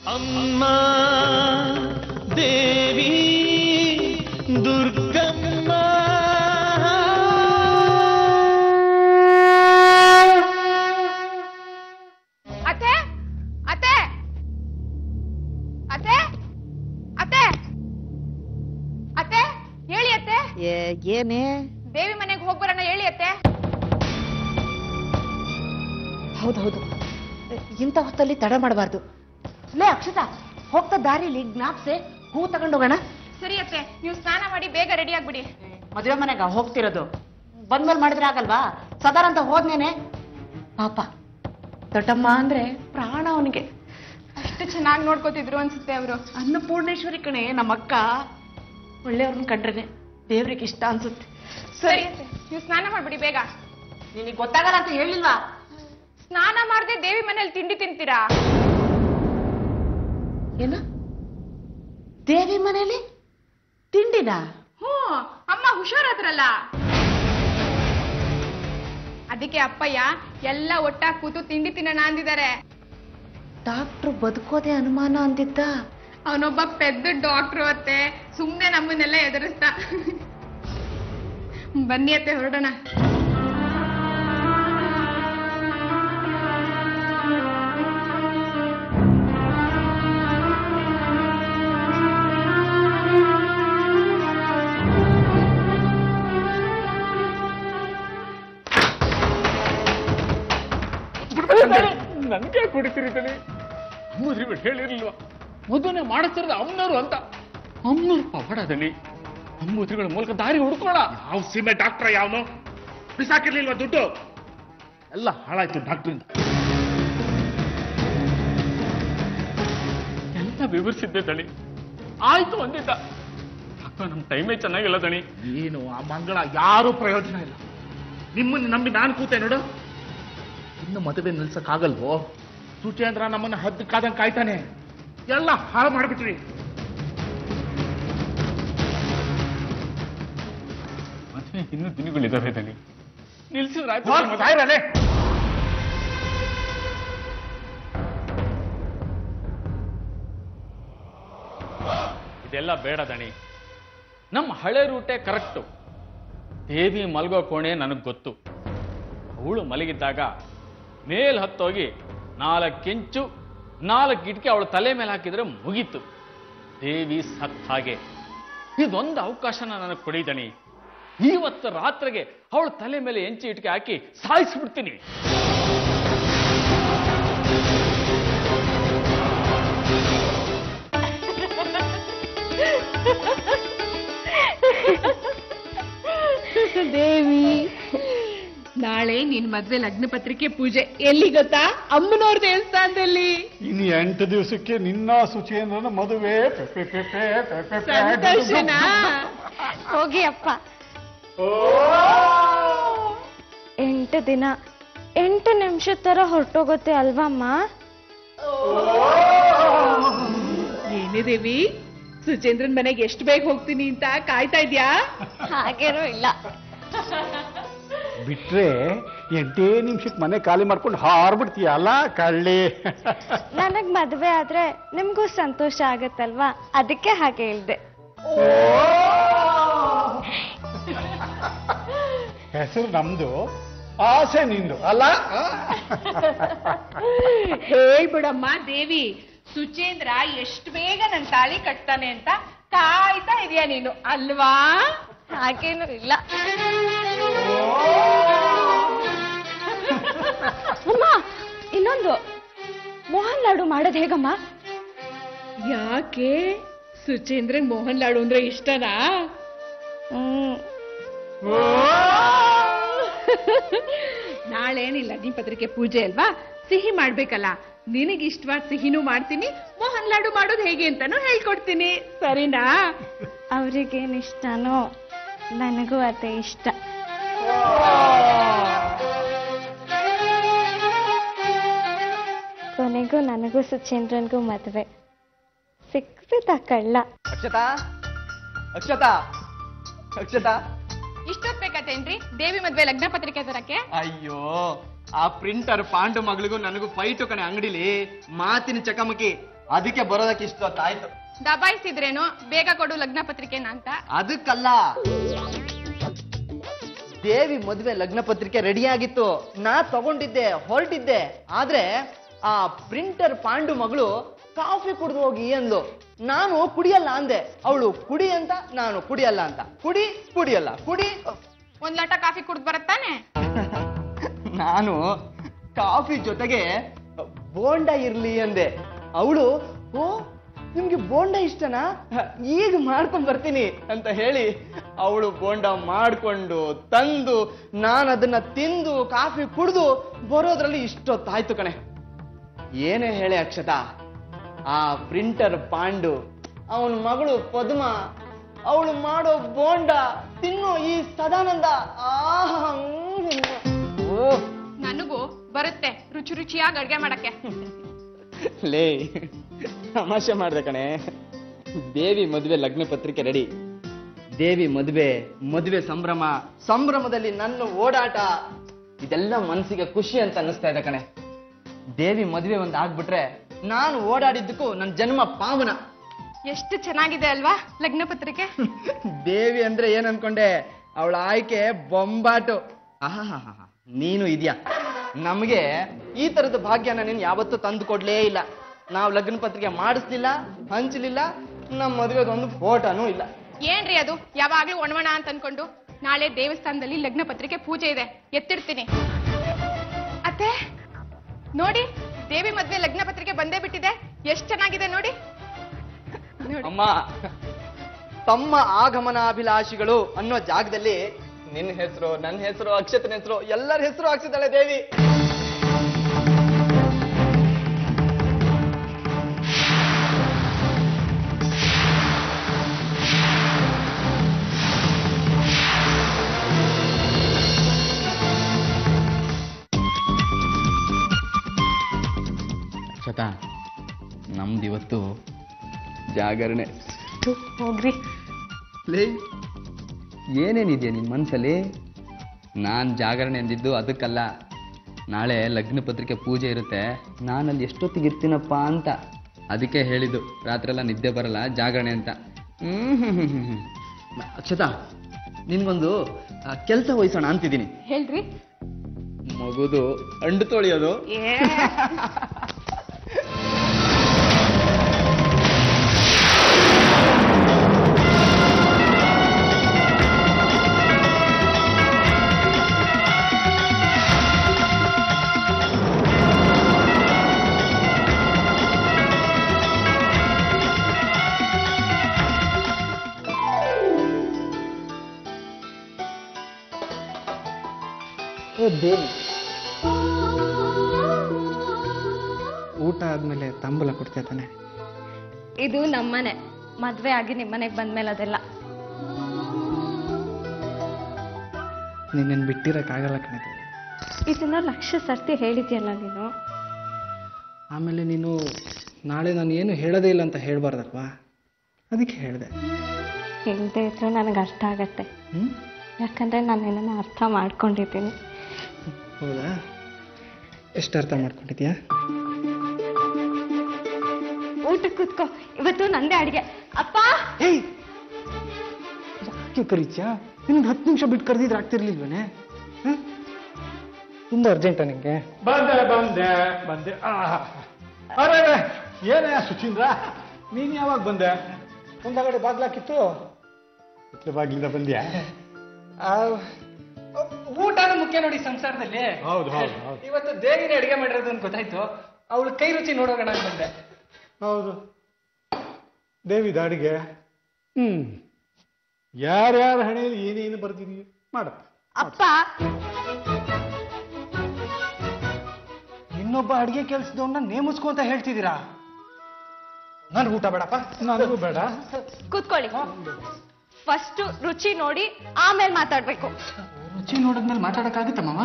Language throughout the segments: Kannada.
ಅಮ್ಮ ದೇವಿ ದುರ್ಗಮ್ಮ ಅತ್ತೆ ಅತ್ತೆ ಅತ್ತೆ ಅತ್ತೆ ಅತ್ತೆ ಹೇಳಿ ಅತ್ತೆ ಏನೇ ದೇವಿ ಮನೆಗೆ ಹೋಗ್ ಬರೋಣ ಹೇಳಿ ಅತ್ತೆ ಹೌದೌದು ಇಂಥ ಹೊತ್ತಲ್ಲಿ ತಡ ಮಾಡಬಾರ್ದು ಲೇ ಅಕ್ಷತಾ ಹೋಗ್ತಾ ದಾರಿಲಿ ಜ್ಞಾಪ್ಸೆ ಹೂ ತಗೊಂಡೋಗೋಣ ಸರಿ ಅತ್ತೆ ನೀವು ಸ್ನಾನ ಮಾಡಿ ಬೇಗ ರೆಡಿ ಆಗ್ಬಿಡಿ ಮದುವೆ ಮನೆಗ ಹೋಗ್ತಿರೋದು ಬಂದ್ಮೇಲೆ ಮಾಡಿದ್ರೆ ಆಗಲ್ವಾ ಸದಾರಂತ ಹೋದ್ನೇನೆ ಪಾಪ ದೊಡ್ಡಮ್ಮ ಅಂದ್ರೆ ಪ್ರಾಣ ಅವನಿಗೆ ಅಷ್ಟು ಚೆನ್ನಾಗಿ ನೋಡ್ಕೋತಿದ್ರು ಅನ್ಸುತ್ತೆ ಅವರು ಅನ್ನಪೂರ್ಣೇಶ್ವರಿ ಕಣೆ ನಮ್ಮಕ್ಕ ಒಳ್ಳೆಯವ್ರನ್ನ ಕಂಡ್ರೇನೆ ದೇವ್ರಿಗೆ ಇಷ್ಟ ಅನ್ಸುತ್ತೆ ಸರಿ ಅತ್ತೆ ನೀವು ಸ್ನಾನ ಮಾಡ್ಬಿಡಿ ಬೇಗ ನಿನಗೆ ಗೊತ್ತಾಗಲ್ಲ ಅಂತ ಹೇಳಿಲ್ವಾ ಸ್ನಾನ ಮಾಡದೆ ದೇವಿ ಮನೇಲಿ ತಿಂಡಿ ತಿಂತೀರಾ ಏನು ದೇವಿ ಮನೇಲಿ ತಿಂಡಿನ ಹ್ಞೂ ಅಮ್ಮ ಹುಷಾರಾದ್ರಲ್ಲ ಅದಕ್ಕೆ ಅಪ್ಪಯ್ಯ ಎಲ್ಲ ಒಟ್ಟಾಗಿ ಕೂತು ತಿಂಡಿ ತಿನ್ನೋಣ ಅಂದಿದ್ದಾರೆ ಡಾಕ್ಟ್ರು ಬದುಕೋದೆ ಅನುಮಾನ ಅಂದಿದ್ದ ಅವನೊಬ್ಬ ಪೆದ್ದ ಡಾಕ್ಟ್ರು ಅತ್ತೆ ಸುಮ್ನೆ ನಮ್ಮನ್ನೆಲ್ಲ ಎದುರಿಸ್ತಾ ಬನ್ನಿ ಅತ್ತೆ ಹೊರಡೋಣ ನನ್ಗೆ ಕುಡಿತೀರಿ ತಳಿ ಅಮ್ಮದ್ರಿ ಬಿಟ್ಟು ಹೇಳಿರ್ಲಿಲ್ವಾ ಮದುವೆ ಮಾಡಿಸ್ತಿರೋದು ಅಮ್ಮನವರು ಅಂತ ಅಮ್ಮನವ್ರು ಪವಾಡದಲ್ಲಿ ಅಮ್ಮದ್ರಿಗಳ ಮೂಲಕ ದಾರಿ ಹುಡ್ಕೋಣ ಯಾವ ಸೀಮೆ ಡಾಕ್ಟರ್ ಯಾವನು ಬಿಸಾಕಿರ್ಲಿಲ್ವಾ ದುಡ್ಡು ಎಲ್ಲ ಹಾಳಾಯ್ತು ಡಾಕ್ಟ್ರಿಂದ ಎಲ್ಲ ವಿವರಿಸಿದ್ದೆ ದಣಿ ಆಯ್ತು ಅಂದಿದ್ದ ಅಕ್ಕ ನಮ್ ಟೈಮೇ ಚೆನ್ನಾಗಿಲ್ಲ ದಣಿ ಏನು ಆ ಮಂಗಳ ಯಾರು ಪ್ರಯೋಜನ ಇಲ್ಲ ನಿಮ್ಮನ್ನ ನಂಬಿ ನಾನು ಕೂತೆ ನೋಡು ಇನ್ನು ಮದುವೆ ನಿಲ್ಸಕ್ಕಾಗಲ್ವೋ ಸುಚೇಂದ್ರ ನಮ್ಮನ್ನ ಹದ್ದು ಕಾದಂಗ್ ಕಾಯ್ತಾನೆ ಎಲ್ಲ ಹಾಳು ಮಾಡ್ಬಿಟ್ರಿ ಮದುವೆ ಇನ್ನೂ ದಿನಗಳಿದಾವೆ ದಣಿ ನಿಲ್ಸಿದ್ರೆ ಆಯ್ತು ಹೋಗ್ ಸಾಯ್ರಲ್ಲೇ. ಇದೆಲ್ಲ ಬೇಡ ದಣಿ ನಮ್ಮ ಹಳೆ ರೂಟೇ ಕರೆಕ್ಟು ದೇವಿ ಮಲಗೋ ಕೋಣೆ ನನಗೆ ಗೊತ್ತು ಅವಳು ಮಲಗಿದ್ದಾಗ ಮೇಲ್ ಹತ್ತೋಗಿ ನಾಲ್ಕೆಂಚು ನಾಲ್ಕು ಗಿಟ್ಕೆ ಅವಳ ತಲೆ ಮೇಲೆ ಹಾಕಿದ್ರೆ ಮುಗೀತು ದೇವಿ ಸತ್ ಹಾಗೆ ಇದೊಂದು ಅವಕಾಶನ ನನಗೆ ಕೊಡಿದಣಿ ಇವತ್ತು ರಾತ್ರಿಗೆ ಅವಳ ತಲೆ ಮೇಲೆ ಎಂಚು ಇಟ್ಕೆ ಹಾಕಿ ಸಾಯಿಸ್ಬಿಡ್ತೀನಿ ದೇವಿ ನಾಳೆ ನಿನ್ ಮದ್ವೆ ಲಗ್ನ ಪತ್ರಿಕೆ ಪೂಜೆ ಎಲ್ಲಿ ಗೊತ್ತಾ ಅಮ್ಮನವ್ರ ದೇವಸ್ಥಾನದಲ್ಲಿ ಇನ್ನು ಎಂಟು ದಿವಸಕ್ಕೆ ನಿನ್ನ ಸುಚೇಂದ್ರನ ಮದುವೆ ಪೆ, ಪೆ, ಪೆ, ಪೆ, ಪೆ, ಪೆ, ಪೆ. ಸಂತೋಷನಾ ಹೋಗಿ ಅಪ್ಪ ಎಂಟು ದಿನ ಎಂಟು ನಿಮಿಷದ ತರ ಹೊರಟೋಗುತ್ತೆ ಅಲ್ವಮ್ಮ ಏನೇ ದೇವಿ ಸುಚೇಂದ್ರನ್ ಮನೆಗೆ ಎಷ್ಟು ಬೇಗ ಹೋಗ್ತೀನಿ ಅಂತ ಕಾಯ್ತಾ ಇದ್ಯಾ ಹಾಗೇನೂ ಇಲ್ಲ ಬಿಟ್ರೆ ಎಂಟೇ ನಿಮಿಷಕ್ಕೆ ಮನೆ ಖಾಲಿ ಮಾಡ್ಕೊಂಡು ಹಾರ್ಬಿಡ್ತೀಯ ಅಲ್ಲ ಕಳ್ಳಿ ನನಗ್ ಮದ್ವೆ ಆದ್ರೆ ನಿಮ್ಗೂ ಸಂತೋಷ ಆಗತ್ತಲ್ವಾ ಅದಕ್ಕೆ ಹಾಗೆ ಹೇಳ್ದೆ ಹೆಸರು ನಮ್ದು ಆಸೆ ನಿಂದು ಅಲ್ಲ ಹೇಳ್ಬಿಡಮ್ಮ ದೇವಿ ಸುಚೇಂದ್ರ ಎಷ್ಟು ಬೇಗ ನನ್ ತಾಳಿ ಕಟ್ತಾನೆ ಅಂತ ಕಾಯ್ತಾ ಇದೀಯ ನೀನು ಅಲ್ವಾ ಹಾಗೇನೂ ಇಲ್ಲ ಅಮ್ಮ ಇನ್ನೊಂದು ಮೋಹನ್ ಲಾಡು ಮಾಡೋದ್ ಹೇಗಮ್ಮ ಯಾಕೆ ಸುಚೇಂದ್ರನ್ ಮೋಹನ್ ಲಾಡು ಅಂದ್ರೆ ಇಷ್ಟನಾ ಹ್ಮ್ ನಾಳೆ ನಿನ್ ಲಗ್ನ ಪತ್ರಿಕೆ ಪೂಜೆ ಅಲ್ವಾ ಸಿಹಿ ಮಾಡ್ಬೇಕಲ್ಲ ನಿನಗೆ ಇಷ್ಟವಾದ ಸಿಹಿನೂ ಮಾಡ್ತೀನಿ ಮೋಹನ್ ಲಾಡು ಮಾಡೋದು ಹೇಗೆ ಅಂತಾನು ಹೇಳ್ಕೊಡ್ತೀನಿ ಸರಿನಾ ಅವ್ರಿಗೇನ್ ಇಷ್ಟನೋ ನನಗೂ ಅದೇ ಇಷ್ಟ ಕೊನೆಗೂ ನನಗೂ ಸುಚೇಂದ್ರನ್ಗೂ ಮದ್ವೆ ಸಿಕ್ಬಿದ್ದ ಕಳ್ಳ ಅಕ್ಷತಾ ಅಕ್ಷತಾ ಅಕ್ಷತಾ ಇಷ್ಟೊತ್ ಬೇಕಾತೇನ್ರಿ ದೇವಿ ಮದ್ವೆ ಲಗ್ನ ಪತ್ರಿಕೆ ತರಕ್ಕೆ ಅಯ್ಯೋ ಆ ಪ್ರಿಂಟರ್ ಪಾಂಡು ಮಗಳಿಗೂ ನನಗೂ ಫೈಟು ಕಣೆ ಅಂಗಡಿಲಿ ಮಾತಿನ ಚಕಮಕಿ ಅದಕ್ಕೆ ಬರೋದಕ್ಕೆ ಇಷ್ಟೊತ್ತಾಯ್ತು ದಬಾಯಿಸಿದ್ರೇನು ಬೇಗ ಕೊಡು ಲಗ್ನ ಪತ್ರಿಕೆನ ಅಂತ ಅದಕ್ಕಲ್ಲ ದೇವಿ ಮದುವೆ ಲಗ್ನ ಪತ್ರಿಕೆ ರೆಡಿ ಆಗಿತ್ತು ನಾ ತಗೊಂಡಿದ್ದೆ ಹೊರಟಿದ್ದೆ ಆದ್ರೆ ಆ ಪ್ರಿಂಟರ್ ಪಾಂಡು ಮಗಳು ಕಾಫಿ ಕುಡಿದು ಹೋಗಿ ಅಂದ್ಲು ನಾನು ಕುಡಿಯಲ್ಲ ಅಂದೆ ಅವಳು ಕುಡಿ ಅಂತ ನಾನು ಕುಡಿಯಲ್ಲ ಅಂತ ಕುಡಿ ಕುಡಿಯಲ್ಲ ಕುಡಿ ಒಂದ್ ಲೋಟ ಕಾಫಿ ಕುಡ್ದು ಬರತ್ತಾನೆ ನಾನು ಕಾಫಿ ಜೊತೆಗೆ ಬೋಂಡ ಇರ್ಲಿ ಅಂದೆ ಅವಳು ಓ ನಿಮ್ಗೆ ಬೋಂಡ ಇಷ್ಟನಾ ಈಗ ಮಾಡ್ಕೊಂಡ್ ಬರ್ತೀನಿ ಅಂತ ಹೇಳಿ ಅವಳು ಬೋಂಡ ಮಾಡ್ಕೊಂಡು ತಂದು ನಾನು ಅದನ್ನ ತಿಂದು ಕಾಫಿ ಕುಡಿದು ಬರೋದ್ರಲ್ಲಿ ಇಷ್ಟೊತ್ತಾಯ್ತು ಕಣೆ ಏನೇ ಹೇಳಿ ಅಕ್ಷತಾ ಆ ಪ್ರಿಂಟರ್ ಪಾಂಡು ಅವನ ಮಗಳು ಪದ್ಮ ಅವಳು ಮಾಡೋ ಬೋಂಡ ತಿನ್ನೋ ಈ ಸದಾನಂದ ಆಹಾ ಓ ನನಗೂ ಬರುತ್ತೆ ರುಚಿ ರುಚಿಯಾಗಿ ಅಡ್ಗೆ ಮಾಡಕ್ಕೆ ಲೇ ತಮಾಷೆ ಮಾಡ್ದೆ ಕಣೆ ದೇವಿ ಮದುವೆ ಲಗ್ನ ಪತ್ರಿಕೆ ರೆಡಿ ದೇವಿ ಮದುವೆ ಮದುವೆ ಸಂಭ್ರಮ ಸಂಭ್ರಮದಲ್ಲಿ ನನ್ನ ಓಡಾಟ ಇದೆಲ್ಲ ಮನಸ್ಸಿಗೆ ಖುಷಿ ಅಂತ ಅನ್ನಿಸ್ತಾ ಇದೆ ಕಣೆ ದೇವಿ ಮದುವೆ ಒಂದು ಆಗ್ಬಿಟ್ರೆ ನಾನು ಓಡಾಡಿದ್ದಕ್ಕೂ ನನ್ನ ಜನ್ಮ ಪಾವನ ಎಷ್ಟು ಚೆನ್ನಾಗಿದೆ ಅಲ್ವಾ ಲಗ್ನ ಪತ್ರಿಕೆ ದೇವಿ ಅಂದ್ರೆ ಏನ್ ಅನ್ಕೊಂಡೆ ಅವಳ ಆಯ್ಕೆ ಬೊಂಬಾಟು ಆಹಾಹಾಹಾ. ನೀನು ಇದ್ಯಾ ನಮಗೆ ಈ ತರದ ಭಾಗ್ಯನ ನೀನು ಯಾವತ್ತೂ ತಂದು ಕೊಡ್ಲೇ ಇಲ್ಲ ನಾವು ಲಗ್ನ ಪತ್ರಿಕೆ ಮಾಡಿಸ್ಲಿಲ್ಲ ಹಂಚಲಿಲ್ಲ ನಮ್ಮ ಮದುವೆಗೆ ಒಂದು ಫೋಟೋನೂ ಇಲ್ಲ ಏನ್ರಿ ಅದು ಯಾವಾಗ್ಲೂ ಒಣವಣ ಅಂತ ಅನ್ಕೊಂಡು ನಾಳೆ ದೇವಸ್ಥಾನದಲ್ಲಿ ಲಗ್ನ ಪತ್ರಿಕೆ ಪೂಜೆ ಇದೆ ಎತ್ತಿಡ್ತೀನಿ ಅತ್ತೆ ನೋಡಿ ದೇವಿ ಮದ್ವೆ ಲಗ್ನ ಪತ್ರಿಕೆ ಬಂದೇ ಬಿಟ್ಟಿದೆ ಎಷ್ಟ್ ಚೆನ್ನಾಗಿದೆ ನೋಡಿ ನೋಡಿ ಅಮ್ಮ ತಮ್ಮ ಆಗಮನಾಭಿಲಾಷಿಗಳು ಅನ್ನೋ ಜಾಗದಲ್ಲಿ ನಿನ್ನ ಹೆಸರು ನನ್ನ ಹೆಸರು ಅಕ್ಷತನ ಹೆಸರು ಎಲ್ಲರ ಹೆಸರು ಹಾಕ್ಸಿದ್ದಾಳೆ ದೇವಿ ಅಕ್ಷತಾ ನಮ್ದು ಇವತ್ತು ಜಾಗರಣೆ ಹೋಗ್ರಿ ಲೇ ಏನೇನಿದೆಯಾ ನಿನ್ನ ಮನಸ್ಸಲ್ಲಿ ನಾನು ಜಾಗರಣೆ ಅಂದಿದ್ದು ಅದಕ್ಕಲ್ಲ ನಾಳೆ ಲಗ್ನ ಪತ್ರಿಕೆ ಪೂಜೆ ಇರುತ್ತೆ ನಾನಲ್ಲಿ ಎಷ್ಟೊತ್ತಿಗೆ ಇರ್ತೀನಪ್ಪ ಅಂತ ಅದಕ್ಕೆ ಹೇಳಿದ್ದು ರಾತ್ರಿ ಎಲ್ಲ ನಿದ್ದೆ ಬರಲ್ಲ ಜಾಗರಣೆ ಅಂತ ಹ್ಮ್ ಅಕ್ಷತಾ ನಿನ್ಗೊಂದು ಕೆಲಸ ವಹಿಸೋಣ ಅಂತಿದ್ದೀನಿ ಹೇಳ್ರಿ ಮಗುದು ಅಂಡು ತೊಳೆಯೋದು ಏ ಊಟ ಆದ್ಮೇಲೆ ತಾಂಬೂಲ ಕೊಡ್ತಾ ತಾನೆ ಇದು ನಮ್ಮನೆ ಮದ್ವೆ ಆಗಿ ನಿಮ್ಮನೆಗೆ ಬಂದ್ಮೇಲೆ ಅದೆಲ್ಲ ನಿನ್ನನ್ನು ಬಿಟ್ಟಿರೋಕ್ಕಾಗಲ್ಲ ಕಣಿತ ಇದನ್ನ ಲಕ್ಷ ಸರ್ತಿ ಹೇಳಿದ್ಯಲ್ಲ ನೀನು ಆಮೇಲೆ ನೀನು ನಾಳೆ ನಾನು ಏನು ಹೇಳೋದೇ ಇಲ್ಲ ಅಂತ ಹೇಳ್ಬಾರ್ದಲ್ವಾ ಅದಕ್ಕೆ ಹೇಳಿದೆ ಹೇಳ್ದೇ ಇದ್ರು ನನಗೆ ಅರ್ಥ ಆಗತ್ತೆ ಹ್ಞೂ ಯಾಕಂದ್ರೆ ನಾನು ನಿನ್ನನ್ನು ಅರ್ಥ ಮಾಡ್ಕೊಂಡಿದ್ದೀನಿ ಹೌದಾ ಎಷ್ಟು ಅರ್ಥ ಮಾಡ್ಕೊಂಡಿದ್ಯಾ ಊಟಕ್ಕೆ ಕೂತ್ಕೋ ಇವತ್ತು ನಂದೇ ಅಡಿಗೆ ಅಪ್ಪ ಏಯ್ ಯಾಕೆ ಕರೀತ್ಯಾ ನಿನ್ಗೆ ಹತ್ತು ನಿಮಿಷ ಬಿಟ್ಟು ಕರೆದಿದ್ರೆ ಆಗ್ತಿರ್ಲಿಲ್ವೇನೆ ಹಾಂ ತುಂಬ ಅರ್ಜೆಂಟಾ ನಿಂಗೆ ಬಂದೆ ಬಂದೆ ಬಂದೆ ಆಹಾ. ಅರೆ ಏನೇ ಸುಚೀಂದ್ರ ನೀನ್ ಯಾವಾಗ ಬಂದೆ ಮುಂದಗಡೆ ಬಾಗ್ಲಾಕಿತ್ತು ಇತ್ಲ ಬಾಗಿಲಿಂದ ಬಂದ್ಯಾ ಊಟನೂ ಮುಖ್ಯ ನೋಡಿ ಸಂಸಾರದಲ್ಲಿ ಹೌದು ಹೌದು ಹೌದು ಇವತ್ತು ದೇವಿನ ಅಡಿಗೆ ಮಾಡಿರೋದು ಅಂತ ಗೊತ್ತಾಯ್ತು ಅವಳು ಕೈ ರುಚಿ ನೋಡೋಣ ಅಂತ ಬಂದೆ ಹೌದು ದೇವಿದ ಅಡಿಗೆ ಹ್ಮ್ ಯಾರ್ಯಾರ ಹಣೆಯಲ್ಲಿ ಏನೇನು ಬರ್ದಿದೀವಿ ಮಾಡಪ್ಪ ಅಪ್ಪ ಇನ್ನೊಬ್ಬ ಅಡಿಗೆ ಕೆಲ್ಸದವನ್ನ ನೇಮಿಸ್ಕೊ ಅಂತ ಹೇಳ್ತಿದ್ದೀರಾ ನನ್ಗೆ ಊಟ ಬೇಡಪ್ಪ ನನಗೂ ಬೇಡ ಕೂತ್ಕೊಳ್ಳಿ ಫಸ್ಟ್ ರುಚಿ ನೋಡಿ ಆಮೇಲೆ ಮಾತಾಡ್ಬೇಕು ರುಚಿ ನೋಡಿದ್ಮೇಲೆ ಮಾತಾಡಕ್ಕಾಗುತ್ತ ಮಾವ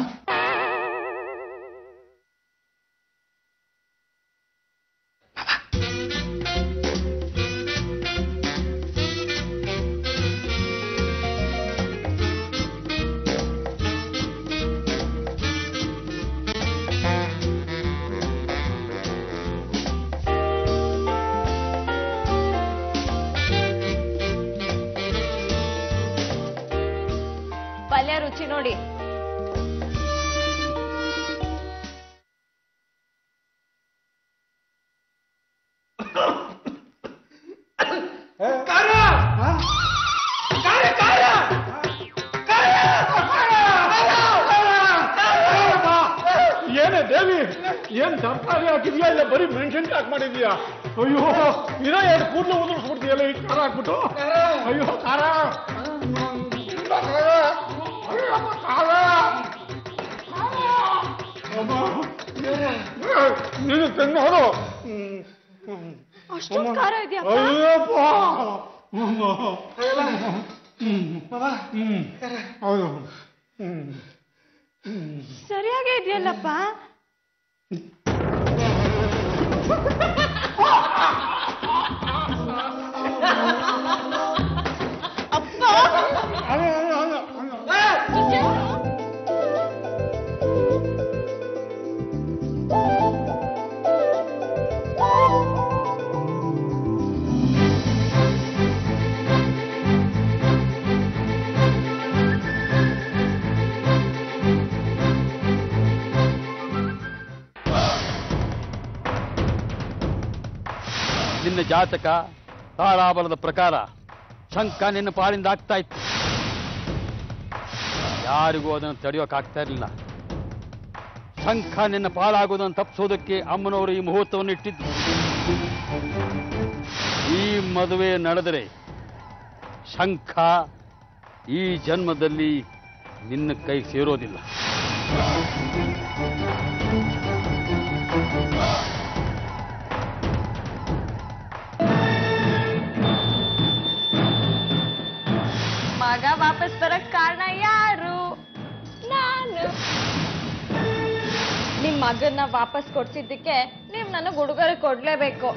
ನೋಡಿ ಏನೇ ದೇವಿ ಏನ್ ತರಕಾರಿ ಹಾಕಿದ್ಯಾ ಇಲ್ಲ ಬರೀ ಮೆಣಸಿನ್ಕಾಯಿ ಹಾಕಿ ಮಾಡಿದ್ಯಾ ಅಯ್ಯೋ ಇರೋ ಎರಡು ಕೂದಲು ಉದುರಿಸ್ಬಿಡ್ತೀಯಲ್ಲ ಈ ಖಾರ ಹಾಕ್ಬಿಟ್ಟು ಅಯ್ಯೋ ಖಾರ ಅಯ್ಯೋ, ಖಾರ ಅಮ್ಮ. ನೀನು ತಿನ್ನೋದು ಅಷ್ಟೊಂದು ಖಾರ ಇದೆಯಪ್ಪ ಅಯ್ಯಪ್ಪ ಅಮ್ಮ. ಹ್ಮ್. ಹ್ಮ್. ಹೌದು ಹ್ಮ್ ಸರಿಯಾಗೇ ಇದೆಯಲ್ಲಪ್ಪ ನಿನ್ನ ಜಾತಕ ತಾರಾಬಲದ ಪ್ರಕಾರ ಶಂಕ ನಿನ್ನ ಪಾಲಿಂದ ಆಗ್ತಾ ಇತ್ತು ಯಾರಿಗೂ ಅದನ್ನು ತಡೆಯೋಕ್ಕಾಗ್ತಾ ಇರಲಿಲ್ಲ ಶಂಖ ನಿನ್ನ ಪಾಲಾಗುವುದನ್ನು ತಪ್ಪಿಸೋದಕ್ಕೆ ಅಮ್ಮನವರು ಈ ಮುಹೂರ್ತವನ್ನು ಇಟ್ಟಿದ್ದು ಈ ಮದುವೆ ನಡೆದರೆ ಶಂಖ ಈ ಜನ್ಮದಲ್ಲಿ ನಿನ್ನ ಕೈ ಸೇರೋದಿಲ್ಲ ಮಗ ವಾಪಸ್ ಬರಕ್ ಕಾರಣ ಯಾರು ನಾನು ನಿಮ್ ಮಗನ್ನ ವಾಪಸ್ ಕೊಡ್ಸಿದ್ದಕ್ಕೆ ನೀವ್ ನನಗ್ ಉಡುಗೊರೆ ಕೊಡ್ಲೇಬೇಕು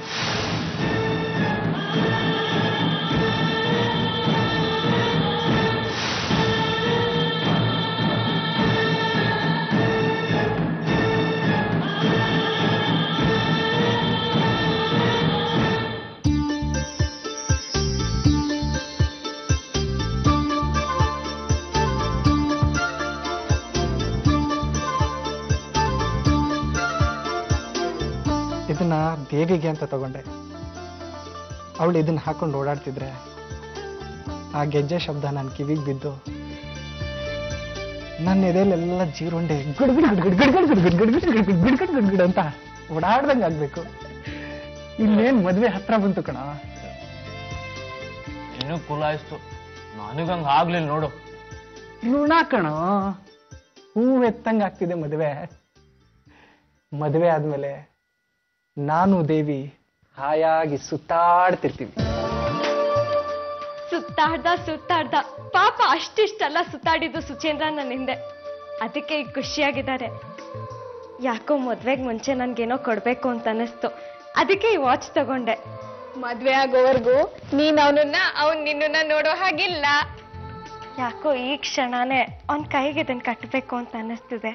ಇದನ್ನ ದೇವಿಗೆ ಅಂತ ತಗೊಂಡೆ ಅವಳು ಇದನ್ನ ಹಾಕೊಂಡು ಓಡಾಡ್ತಿದ್ರೆ ಆ ಗೆಜ್ಜೆ ಶಬ್ದ ನನ್ನ ಕಿವಿಗೆ ಬಿದ್ದು ನನ್ನ ಎದೆಲೆಲ್ಲ ಜೀರುಂಡೆ ಗುಡ್ ಗುಡ್ ಗುಡ್ ಗುಡ್ ಗುಡ್ ಗುಡ್ ಗುಡ್ ಗುಡ್ ಗುಡ್ ಗುಡ್ ಗುಡ್ ಗುಡ್ ಗುಡ್ ಗುಡ್ ಅಂತ ಓಡಾಡ್ದಂಗೆ ಆಗ್ಬೇಕು ಇನ್ನೇನ್ ಮದ್ವೆ ಹತ್ರ ಬಂತು ಕಣ ಇನ್ನೂ ಕುಲಾಯಿಸ್ತು ನನಗಂಗ ಆಗ್ಲಿಲ್ಲ ನೋಡು ಋಣ ಕಣ ಹೂವೆತ್ತಂಗ್ ಆಗ್ತಿದೆ ಮದುವೆ ಮದುವೆ ಆದ್ಮೇಲೆ ನಾನು ದೇವಿ ಹಾಯಾಗಿ ಸುತ್ತಾಡ್ತಿರ್ತೀವಿ ಸುತ್ತಾಡ್ದ ಸುತ್ತಾಡ್ದ ಪಾಪ ಅಷ್ಟಿಷ್ಟಲ್ಲ ಸುತ್ತಾಡಿದ್ದು ಸುಚೇಂದ್ರ ನನ್ನ ಹಿಂದೆ ಅದಕ್ಕೆ ಈಗ ಖುಷಿಯಾಗಿದ್ದಾರೆ ಯಾಕೋ ಮದ್ವೆಗ್ ಮುಂಚೆ ನನ್ಗೇನೋ ಕೊಡ್ಬೇಕು ಅಂತ ಅನಿಸ್ತು ಅದಕ್ಕೆ ಈ ವಾಚ್ ತಗೊಂಡೆ ಮದ್ವೆ ಆಗೋವರೆಗೂ ನೀನ್ ಅವನನ್ನ ಅವನ್ ನಿನ್ನನ್ನ ನೋಡೋ ಹಾಗಿಲ್ಲ ಯಾಕೋ ಈ ಕ್ಷಣನೇ ಅವನ್ ಕೈಗೆ ಇದನ್ನ ಕಟ್ಟಬೇಕು ಅಂತ ಅನ್ನಿಸ್ತಿದೆ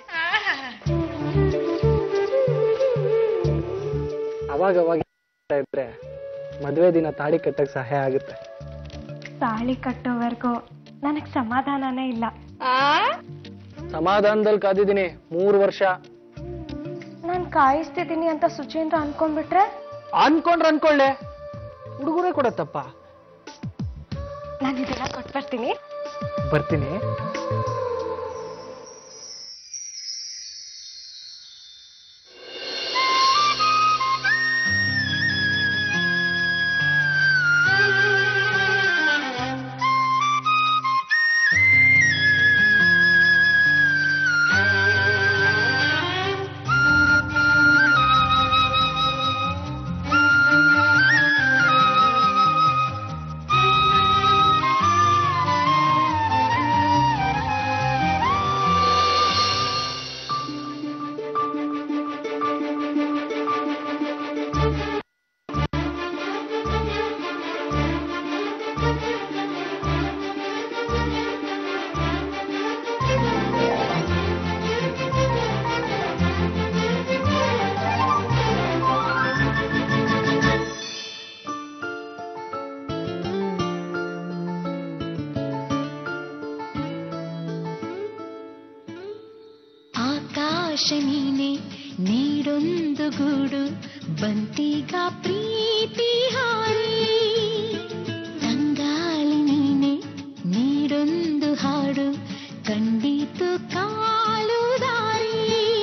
ಅವಾಗ ಅವಾಗ ಇದ್ರೆ ಮದುವೆ ದಿನ ತಾಳಿ ಕಟ್ಟಕ್ ಸಹಾಯ ಆಗುತ್ತೆ ತಾಳಿ ಕಟ್ಟೋವರೆಗೂ ನನಗ್ ಸಮಾಧಾನನೇ ಇಲ್ಲ ಆ ಸಮಾಧಾನದಲ್ಲಿ ಕಾದಿದ್ದೀನಿ ಮೂರು ವರ್ಷ ನಾನ್ ಕಾಯಿಸ್ತಿದ್ದೀನಿ ಅಂತ ಸುಚೇಂದ್ರ ಅನ್ಕೊಂಡ್ಬಿಟ್ರೆ ಅನ್ಕೊಂಡ್ರೆ ಅನ್ಕೊಳ್ಳೆ ಹುಡುಗರೇ ಕೊಡತ್ತಪ್ಪ ನಾನು ಇದೆಲ್ಲ ಕೊಟ್ಬರ್ತೀನಿ ಬರ್ತೀನಿ ಆ ಆಕಾಶ ನೀನೆ ನೀಡೊಂದು ಗೂಡು ಬಂತೀಗ ಪ್ರೀತಿ ಹಾರಿ ತಂಗಾಳಿ ನೀನೆ ನೀಡೊಂದು ಹಾಡು ಕಂಡಿತು ಕಾಲು ದಾರಿ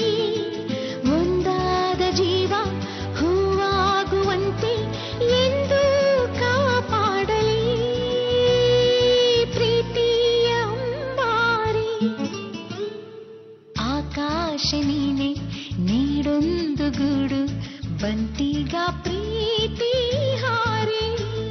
ಒಂದಾದ ಜೀವ ಹೂವಾಗುವಂತೆ ಎಂದು ಕಾಪಾಡಲಿ ಪ್ರೀತಿಯ ಅಂಬಾರಿ ಆಕಾಶ ನೀನೆ ನೀಡೊಂದು ಗೂಡು ಬಂತೀಗ ಪ್ರೀತಿ ಹಾರಿ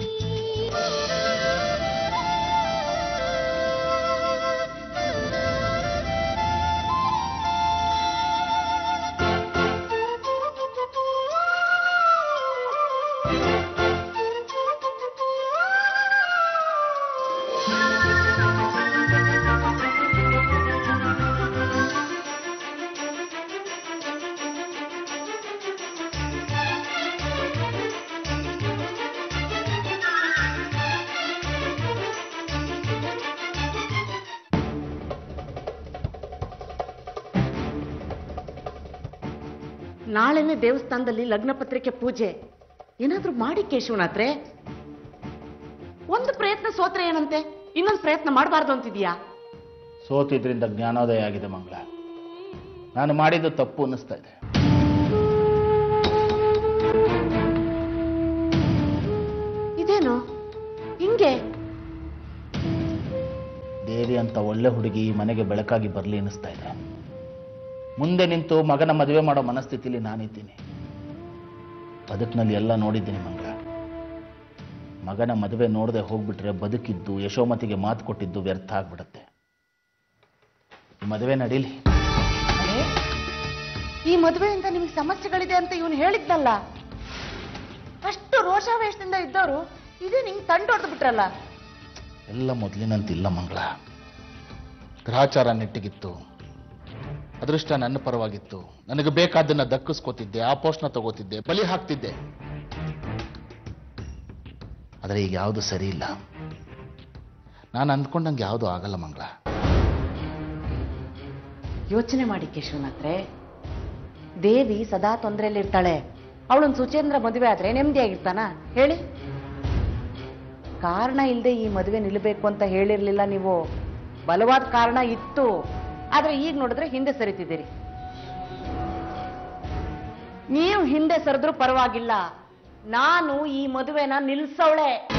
ನಾಳೆನೆ ದೇವಸ್ಥಾನದಲ್ಲಿ ಲಗ್ನ ಪತ್ರಿಕೆ ಪೂಜೆ ಏನಾದ್ರೂ ಮಾಡಿ ಕೇಶವನಾಥ್ರೆ ಒಂದು ಪ್ರಯತ್ನ ಸೋತ್ರೆ ಏನಂತೆ ಇನ್ನೊಂದು ಪ್ರಯತ್ನ ಮಾಡಬಾರ್ದು ಅಂತಿದ್ಯಾ ಸೋತಿದ್ರಿಂದ ಜ್ಞಾನೋದಯ ಆಗಿದೆ ಮಂಗಳ ನಾನು ಮಾಡಿದ್ದು ತಪ್ಪು ಅನ್ನಿಸ್ತಾ ಇದೆ ಇದೇನು ಹಿಂಗೆ ದೇವಿ ಅಂತ ಒಳ್ಳೆ ಹುಡುಗಿ ಈ ಮನೆಗೆ ಬೆಳಕಾಗಿ ಬರಲಿ ಅನ್ನಿಸ್ತಾ ಇದೆ ಮುಂದೆ ನಿಂತು ಮಗನ ಮದುವೆ ಮಾಡೋ ಮನಸ್ಥಿತಿಲಿ ನಾನಿದ್ದೀನಿ ಬದುಕಿನಲ್ಲಿ ಎಲ್ಲ ನೋಡಿದ್ದೀನಿ ಮಂಗಳ ಮಗನ ಮದುವೆ ನೋಡದೆ ಹೋಗ್ಬಿಟ್ರೆ ಬದುಕಿದ್ದು ಯಶೋಮತಿಗೆ ಮಾತು ಕೊಟ್ಟಿದ್ದು ವ್ಯರ್ಥ ಆಗ್ಬಿಡುತ್ತೆ ಈ ಮದುವೆ ನಡೀಲಿ ಅರೆ, ಈ ಮದುವೆಯಿಂದ ನಿಮ್ಗೆ ಸಮಸ್ಯೆಗಳಿದೆ ಅಂತ ಇವನು ಹೇಳಿದ್ನಲ್ಲ ಅಷ್ಟು ರೋಷಾವೇಶದಿಂದ ಇದ್ದವರು ಇದೇ ನಿಂಗೆ ತಂಡು ಹೊಡೆದು ಬಿಟ್ರಲ್ಲ ಎಲ್ಲ ಮೊದಲಿನಂತಿಲ್ಲ ಮಂಗಳ ಗ್ರಹಚಾರ ನೆಟ್ಟಿಗಿತ್ತು ಅದೃಷ್ಟ ನನ್ನ ಪರವಾಗಿತ್ತು ನನಗೆ ಬೇಕಾದ್ದನ್ನ ದಕ್ಕಿಸ್ಕೋತಿದ್ದೆ ಆ ಪೋಸ್ಟ್ನ ತಗೋತಿದ್ದೆ ಬಲಿ ಹಾಕ್ತಿದ್ದೆ ಆದರೆ ಈಗ ಯಾವುದು ಸರಿ ಇಲ್ಲ ನಾನು ಅಂದ್ಕೊಂಡಂಗೆ ಯಾವುದು ಆಗಲ್ಲ ಮಂಗಳ ಯೋಚನೆ ಮಾಡಿ ಕೇಶವನಾಥ್ರೆ ದೇವಿ ಸದಾ ತೊಂದರೆಯಲ್ಲಿರ್ತಾಳೆ ಅವಳೊಂದು ಸುಚೇಂದ್ರ ಮದುವೆ ಆದ್ರೆ ನೆಮ್ಮದಿಯಾಗಿರ್ತಾನ ಹೇಳಿ ಕಾರಣ ಇಲ್ಲದೆ ಈ ಮದುವೆ ನಿಲ್ಲಬೇಕು ಅಂತ ಹೇಳಿರ್ಲಿಲ್ಲ ನೀವು ಬಲವಾದ ಕಾರಣ ಇತ್ತು ಆದ್ರೆ ಈಗ ನೋಡಿದ್ರೆ ಹಿಂದೆ ಸರಿತಿದ್ದೀರಿ ನೀವು ಹಿಂದೆ ಸರಿದ್ರೂ ಪರವಾಗಿಲ್ಲ ನಾನು ಈ ಮದುವೆನ ನಿಲ್ಸವಳೆ